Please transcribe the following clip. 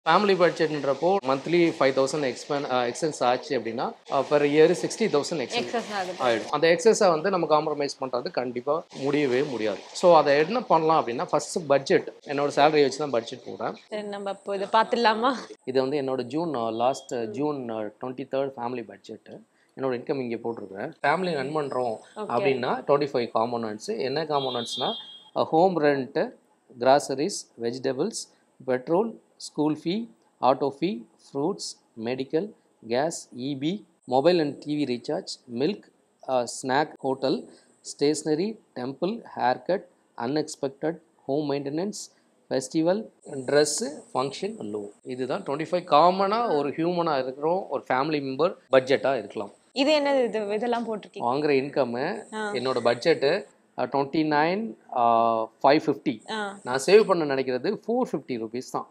Family பட்ஜெட்ன்றப்போ monthly five thousand எக்ஸ்பென் excess ஆச்சு அப்படின்னா per year sixty thousand excess excess ஆகுது ஆயிடும் அந்த எக்ஸஸை வந்து நம்ம காம்ப்ரமைஸ் பண்ணுறது கண்டிப்பாக முடியவே முடியாது ஸோ அதை என்ன பண்ணலாம் அப்படின்னா ஃபர்ஸ்ட் பட்ஜெட் என்னோட சேலரி வச்சு தான் பட்ஜெட் போடுறேன் சரி நம்ம இப்போ இதை பார்த்துடலாமா இது வந்து என்னோட June last June twenty third family budget என்னோட இன்கம் இங்கே போட்டிருக்கேன் ஃபேமிலி ரன் பண்ணுறோம் அப்படின்னா டுவெண்ட்டி ஃபைவ் காம்போனன்ட்ஸு என்ன காம்போனன்ட்ஸ்னால் home rent groceries vegetables petrol school fee auto fee fruits medical gas EB mobile and TV recharge milk snack hotel stationery temple hair cut unexpected home maintenance festival dress function loan இதுதான் twenty five காமனாக ஒரு ஹியூமனாக இருக்கிறோம் ஒரு family member பட்ஜெட்டாக இருக்கலாம் இது என்னது இது இதெல்லாம் போட்டிருக்கீங்க வாங்குற இன்கம்மு ஆ. என்னோட budget twenty nine five fifty ஆ நான் சேவ் பண்ண நினைக்கிறது ஃபோர் ஃபிஃப்டி ருபீஸ் தான்